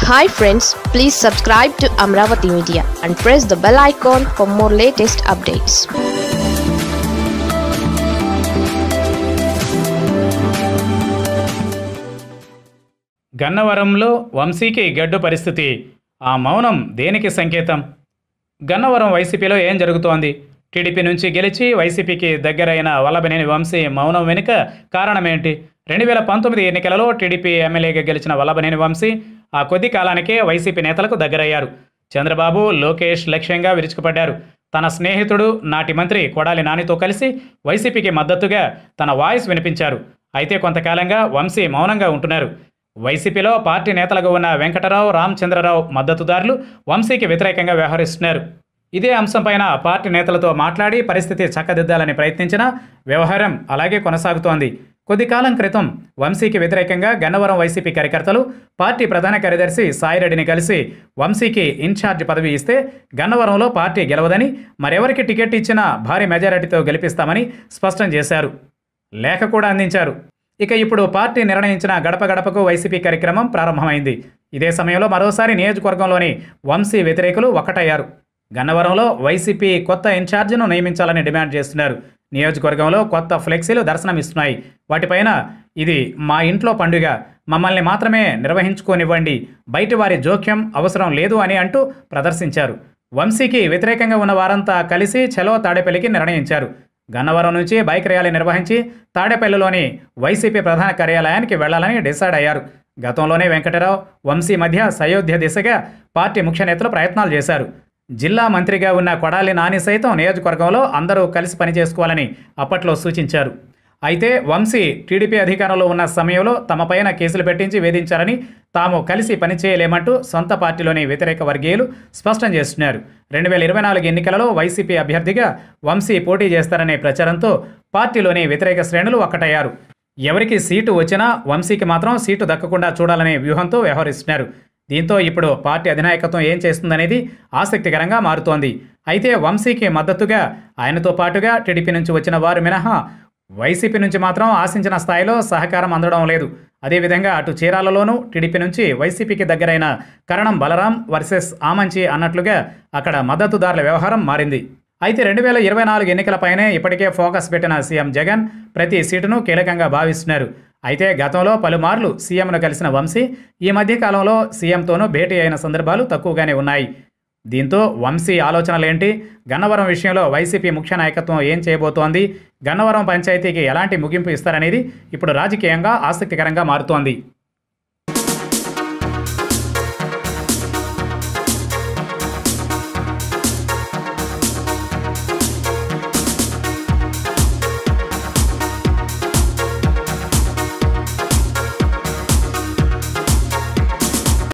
hi friends please subscribe to Amaravati media and press the bell icon for more latest updates గన్నవరంలో వంశీకి గడ్డు పరిస్థితి ఆ మౌనం దేనికి సంకేతం గన్నవరం వైసీపీలో ఏం జరుగుతోంది టీడీపీ నుంచి గెలిచి వైసీపీకి దగ్గరైన వల్లభనేని వంశీ మౌనం వెనుక కారణమేంటి రెండు వేల పంతొమ్మిది ఎన్నికలలో టీడీపీ ఎమ్మెల్యేగా గెలిచిన వల్లభనేని వంశీ ఆ కొద్ది కాలానికే వైసీపీ నేతలకు దగ్గరయ్యారు చంద్రబాబు లోకేష్ లక్ష్యంగా విరుచుకుపడ్డారు తన స్నేహితుడు నాటి మంత్రి కొడాలి నానితో కలిసి వైసీపీకి మద్దతుగా తన వాయిస్ వినిపించారు అయితే కొంతకాలంగా వంశీ మౌనంగా ఉంటున్నారు వైసీపీలో పార్టీ నేతలుగా ఉన్న వెంకటరావు రామచంద్రరావు మద్దతుదారులు వంశీకి వ్యతిరేకంగా వ్యవహరిస్తున్నారు ఇదే అంశంపైన పార్టీ నేతలతో మాట్లాడి పరిస్థితి చక్కదిద్దాలని ప్రయత్నించిన వ్యవహారం అలాగే కొనసాగుతోంది కొద్ది కాలం క్రితం వంశీకి వ్యతిరేకంగా గన్నవరం వైసీపీ కార్యకర్తలు పార్టీ ప్రధాన కార్యదర్శి సాయిరెడ్డిని కలిసి వంశీకి ఇన్ఛార్జ్ పదవి ఇస్తే గన్నవరంలో పార్టీ గెలవదని మరెవరికి టికెట్ ఇచ్చినా భారీ మెజారిటీతో గెలిపిస్తామని స్పష్టం చేశారు లేఖ కూడా అందించారు ఇక ఇప్పుడు పార్టీ నిర్ణయించిన గడప గడపకు వైసీపీ కార్యక్రమం ప్రారంభమైంది ఇదే సమయంలో మరోసారి నియోజకవర్గంలోని వంశీ వ్యతిరేకులు ఒక్కటయ్యారు గన్నవరంలో వైసీపీ కొత్త ఇన్ఛార్జిను నియమించాలని డిమాండ్ చేస్తున్నారు నియోజకవర్గంలో కొత్త ఫ్లెక్సీలు దర్శనమిస్తున్నాయి వాటిపైన ఇది మా ఇంట్లో పండుగ మమ్మల్ని మాత్రమే నిర్వహించుకోనివ్వండి బయటి వారి జోక్యం అవసరం లేదు అని అంటూ ప్రదర్శించారు వంశీకి వ్యతిరేకంగా ఉన్న వారంతా కలిసి చలో తాడేపల్లికి నిర్ణయించారు గన్నవరం నుంచి బైక్ ర్యాలీ నిర్వహించి తాడేపల్లిలోని వైసీపీ ప్రధాన కార్యాలయానికి వెళ్లాలని డిసైడ్ అయ్యారు గతంలోనే వెంకటరావు వంశీ మధ్య సయోధ్య దిశగా పార్టీ ముఖ్య నేతలు ప్రయత్నాలు చేశారు జిల్లా మంత్రిగా ఉన్న కొడాలి నాని సైతం నియోజకవర్గంలో అందరూ కలిసి పనిచేసుకోవాలని అప్పట్లో సూచించారు అయితే వంశీ టీడీపీ అధికారంలో ఉన్న సమయంలో తమపైన కేసులు పెట్టించి వేధించారని తాము కలిసి పనిచేయలేమంటూ సొంత పార్టీలోని వ్యతిరేక వర్గీయులు స్పష్టం చేస్తున్నారు రెండు వేల ఇరవై నాలుగు ఎన్నికలలో వైసీపీ అభ్యర్థిగా వంశీ పోటీ చేస్తారనే ప్రచారంతో పార్టీలోని వ్యతిరేక శ్రేణులు ఒక్కటయ్యారు ఎవరికి సీటు వచ్చినా వంశీకి మాత్రం సీటు దక్కకుండా చూడాలనే వ్యూహంతో వ్యవహరిస్తున్నారు దీంతో ఇప్పుడు పార్టీ అధినాయకత్వం ఏం చేస్తుందనేది ఆసక్తికరంగా మారుతోంది అయితే వంశీకి మద్దతుగా ఆయనతో పాటుగా టీడీపీ నుంచి వచ్చిన వారు మినహా వైసీపీ నుంచి మాత్రం ఆశించిన స్థాయిలో సహకారం అందడం లేదు అదేవిధంగా అటు చీరాలలోనూ టీడీపీ నుంచి వైసీపీకి దగ్గరైన కరణం బలరాం వర్సెస్ ఆమంచి అన్నట్లుగా అక్కడ మద్దతుదారుల వ్యవహారం మారింది అయితే రెండు వేల ఇరవై నాలుగు ఎన్నికలపైనే ఇప్పటికే ఫోకస్ పెట్టిన సీఎం జగన్ ప్రతి సీటును కీలకంగా భావిస్తున్నారు అయితే గతంలో పలుమార్లు సీఎంను కలిసిన వంశీ ఈ మధ్య కాలంలో సీఎంతోనూ భేటీ అయిన సందర్భాలు తక్కువగానే ఉన్నాయి దీంతో వంశీ ఆలోచనలేంటి గన్నవరం విషయంలో వైసీపీ ముఖ్య నాయకత్వం ఏం చేయబోతోంది గన్నవరం పంచాయతీకి ఎలాంటి ముగింపు ఇస్తారనేది ఇప్పుడు రాజకీయంగా ఆసక్తికరంగా మారుతోంది